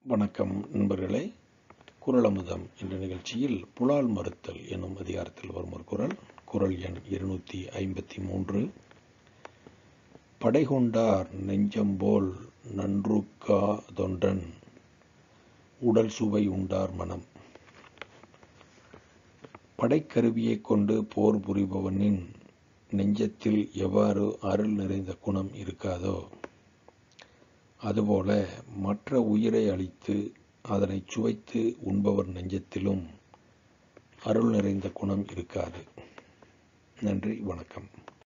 வணக்கம் நண்பர்களே குரலமுதம் என்ற நிகழ்ச்சியில் புலால் மறுத்தல் என்னும் அதிகாரத்தில் வரும் ஒரு குரல் குரல் எண் இருநூற்றி ஐம்பத்தி மூன்று படைகொண்டார் நெஞ்சம்போல் நன்றுக்கா தொன்றன் உடல் சுவை உண்டார் மனம் படைக்கருவியைக் கொண்டு போர் புரிபவனின் நெஞ்சத்தில் எவ்வாறு அருள் நிறைந்த குணம் இருக்காதோ அதுபோல மற்ற உயிரை அழித்து அதனை சுவைத்து உண்பவர் நெஞ்சத்திலும் அருள் நிறைந்த குணம் இருக்காது நன்றி வணக்கம்